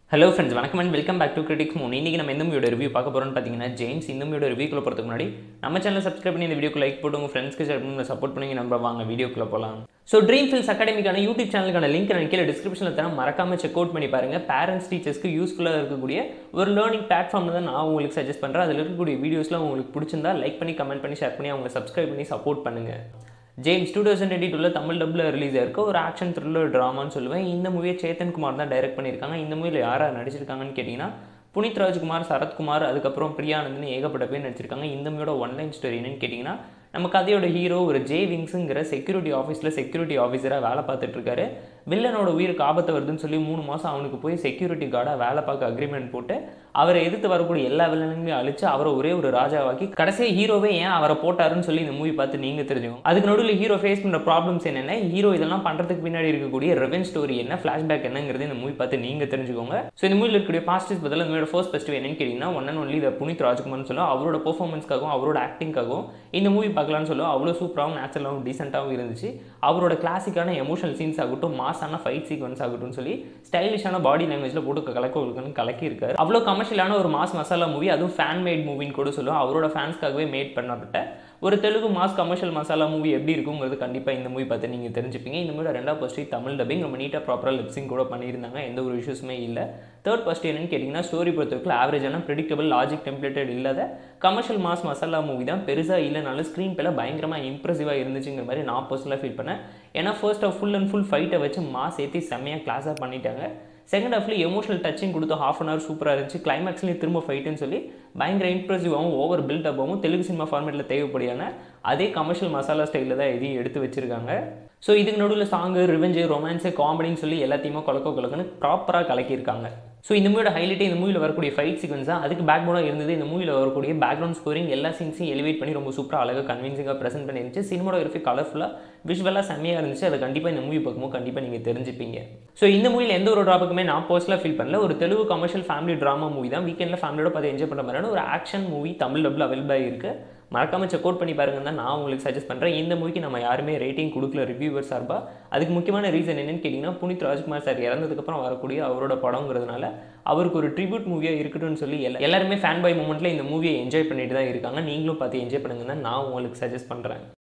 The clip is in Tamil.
ஹலோ ஃப்ரெண்ட்ஸ் வணக்கம் and welcome back to critics மூணு இன்றைக்கி நம்ம எந்த மூவியோட ரிவ்யூ பார்க்க போகிறோம்னு பார்த்தீங்கன்னா ஜேம்ஸ் இந்த மூவியோட ரிவ்யூக்குள்ள போகிறதுக்கு முன்னாடி நம்ம சேனல் சப்ஸ்கிரைப் பண்ணி இந்த வீடியோக்கு லைக் போட்டு உங்கள் ஃப்ரெண்ட்ஸ்க்கு ஷேர் பண்ணி சப்போர்ட் பண்ணி நம்ம வாங்க வீடியோக்குள்ள போகலாம் ஸோ ட்ரீம் ஃபில்ஸ் அகாடமிக்கான யூடியூப் சேனலுக்கான லிங்க் நான் கீழே டிஸ்கிரிப்ஷனில் தரேன் மறக்காம செக் அவுட் பண்ணி பாருங்க பேரண்ட்ஸ் டீச்சர்ஸ்க்கு யூஸ்ஃபுல்லாக இருக்கக்கூடிய ஒரு லேர்னிங் பிளாட்ஃபார்ம் தான் நான் உங்களுக்கு சஜஸ்ட் பண்ணுறேன் அதில் இருக்கக்கூடிய வீடியோஸ்லாம் உங்களுக்கு பிடிச்சிருந்தா லைக் பண்ணி கமெண்ட் பண்ணி ஷேர் பண்ணி அவங்க சப்ஸ்கிரைப் பண்ணி சப்போர்ட் பண்ணுங்கள் ஜேம்ஸ் டூ தௌசண்ட் டுவெண்ட்டி டூவில் தமிழ் டப்பில் ரிலீஸ் ஆயிருக்க ஒரு ஆக்ஷன் த்ரில்லர் ட்ராமான்னு சொல்லுவேன் இந்த மூவியை சேத்தன் குமார் தான் டைரக்ட் பண்ணியிருக்காங்க இந்த மூவியில் யாராக நடிச்சிருக்காங்கன்னு கேட்டிங்கன்னா புனித் ராஜ்குமார் சரத்குமார் அதுக்கப்புறம் பிரியானந்த்னு ஏகப்பட்ட பேர் நடிச்சிருக்காங்க இந்த மூவியோட ஒன்லைன் ஸ்டோரி என்னன்னு கேட்டிங்கன்னா நம்ம கதையோட ஹீரோ ஒரு ஜே விங்ஸுங்கிற செக்யூரிட்டி ஆஃபீஸில் செக்யூரிட்டி ஆஃபீஸராக வேலை பார்த்துட்டு இருக்காரு வில்லனோட உயிருக்கு ஆபத்து வருதுன்னு சொல்லி மூணு மாதம் அவனுக்கு போய் செக்யூரிட்டி கார்டாக வேலை பார்க்க அக்ரிமெண்ட் போட்டு அவரை எதிர்த்து வரக்கூடிய எல்லா வில்லனுங்களையும் அழிச்சு அவரை ஒரே ஒரு ராஜாவாக்கி கடைசியாக ஹீரோவே ஏன் அவரை போட்டாருன்னு சொல்லி இந்த மூவி பார்த்து நீங்கள் தெரிஞ்சுக்கோங்க அதுக்கு நடுவில் ஹீரோ ஃபேஸ் பண்ணுற ப்ராப்ளம்ஸ் என்னென்ன ஹீரோ இதெல்லாம் பண்ணுறதுக்கு பின்னாடி இருக்கக்கூடிய ரெவென் ஸ்டோரி என்ன ஃப்ளாஷ்பேக் என்னங்கிறது இந்த மூவி பார்த்து நீங்கள் தெரிஞ்சுக்கோங்க ஸோ இந்த மூவியில் இருக்கக்கூடிய பாசிட்டிவ்ஸ் பதில் இந்த மூவியோட ஃபர்ஸ்ட் ஃபஸ்ட்டு என்னன்னு கேட்டிங்கன்னா ஒன் அண்ட் ஒன்லி இதை புனித் ராஜ்குமார்னு சொல்லுவோம் அவரோட பெர்ஃபார்மன்ஸ்க்காகவும் அவரோட ஆக்டிங்காகவும் இந்த மூவி பார்க்கலாம்னு சொல்லுவோம் அவ்வளோ சூப்பராகவும் நேச்சுரலாகவும் டீசெண்டாகவும் இருந்துச்சு அவரோட கிளாசிக்கான எமோஷனல் சீன்ஸ் ஆகட்டும் மாசான ஃபைட் சீக்வன்ஸ் ஆகட்டும் சொல்லி ஸ்டைலிஷான பாடி லாங்குவேஜில் போட்டு கலக்க கலக்கி இருக்காரு அவ்வளோ கமர்ஷியலான ஒரு மாஸ் மசாலா மூவி அதுவும் ஃபேன் மேட் மூவின்னு கூட சொல்லுவோம் அவரோட ஃபேன்ஸ்க்காகவே மேட் பண்ணப்பட்ட ஒரு Telugu mass commercial masala movie எப்படி இருக்குங்கிறது கண்டிப்பாக இந்த மூவி பார்த்து நீங்கள் தெரிஞ்சுப்பீங்க இந்த மூவியோட ரெண்டாவது ஃபஸ்ட்டு தமிழ் டப்பிங் ரொம்ப நீட்டாக ப்ராப்பராக லிப்ஸிங் கூட பண்ணியிருந்தாங்க எந்த ஒரு இஷ்யூஸுமே இல்லை தேர்ட் ஃபஸ்ட் என்னன்னு கேட்டிங்கன்னா ஸ்டோரி பொறுத்தவரைக்கும் ஆவரேஜான ப்ரிடிக்டபிள் லாஜிக் டெம்ப்ளேட்டட் இல்லாத கமர்ஷியல் மாஸ் மசாலா மூவி தான் பெருசாக இல்லைனாலும் ஸ்க்ரீன் பேல பயங்கரமாக இம்ப்ரெசிவாக இருந்துச்சுங்கிற மாதிரி நான் பர்சனலாக ஃபீல் பண்ணேன் ஏன்னா first half full and full ஃபைட்டை வச்சு மாஸ் ஏற்றி செம்மையாக கிளாஸாக பண்ணிட்டாங்க செகண்ட் ஹாஃப்ல எமோஷனல் டச்சிங் கொடுத்து ஹாஃப் அன் ஹவர் சூப்பராக இருந்துச்சு கிளைமேக்ஸ்லேயும் திரும்ப ஃபைட்டுன்னு சொல்லி பயங்கர இம்ப்ரெசிவாகவும் ஓவர் பில்டப்பாகவும் தெலுங்கு சினிமா ஃபார்மேட்டில் தேவைப்படியான அதே கமர்ஷியல் மசாலா ஸ்டைலில் தான் எதையும் எடுத்து வச்சிருக்காங்க ஸோ இதுக்கு நடுவில் சாங்கு ரிவெஞ்சு ரொமான்ஸு காமெடின்னு சொல்லி எல்லாத்தையுமே கொலக்க கொலக்குன்னு ப்ராப்பராக கலக்கியிருக்காங்க ஸோ இந்த மூவியோட ஹைலைட்டே இந்த மூவியில் வரக்கூடிய ஃபைட் சீக்வன்ஸ் தான் அதுக்கு பேக் போனாக இருந்தது இந்த மூவியில் வரக்கூடிய பேக்ரவுண்ட் ஸ்கோரிங் எல்லா சீன்ஸையும் எலிவேட் பண்ணி ரொம்ப சூப்பராக அழகாக கன்வின்சிங்காக ப்ரெசென்ட் பண்ணிருந்துச்சு சினிமோகிராஃபி கலர்ஃபுல்லாக விஷுவலாக செம்மையாக இருந்துச்சு அதை கண்டிப்பாக இந்த மூவி பார்க்கும்போது கண்டிப்பாக நீங்கள் தெரிஞ்சுப்பீங்க ஸோ இந்த மூவியில் எந்த ஒரு ட்ராப்புக்குமே நான் பர்சனலாக ஃபீல் பண்ணல ஒரு Telugu commercial family drama movie தான் வீக்கெண்டில் ஃபேமிலியோட பார்த்து என்ஜாய் பண்ணுற மாதிரியான ஒரு ஆக்ஷன் மூவி தமிழ் டபுள் அவைலபிளாக இருக்குது மறக்காம செக் அவுட் பண்ணி பாருங்கன்னு தான் நான் உங்களுக்கு சஜஸ்ட் பண்ணுறேன் இந்த மூவிக்கு நம்ம யாருமே ரேட்டிங் கொடுக்கல ரிவ்யூவர் சார்பாக அதுக்கு முக்கியமான ரீசன் என்னன்னு கேட்டிங்கன்னா புனித் ராஜ்குமார் சார் இறந்ததுக்கப்புறம் வரக்கூடிய அவரோட படங்கிறதுனால அவருக்கு ஒரு ட்ரிபியூட் மூவியாக இருக்கட்டும்னு சொல்லி எல்லா எல்லாருமே ஃபேன் பாய் மூமெண்ட்டில் இந்த மூவியை என்ஜாய் பண்ணிட்டு தான் இருக்காங்க நீங்களும் பார்த்து என்ஜாய் பண்ணுங்கன்னு தான் நான் உங்களுக்கு சஜஸ்ட் பண்ணுறேன்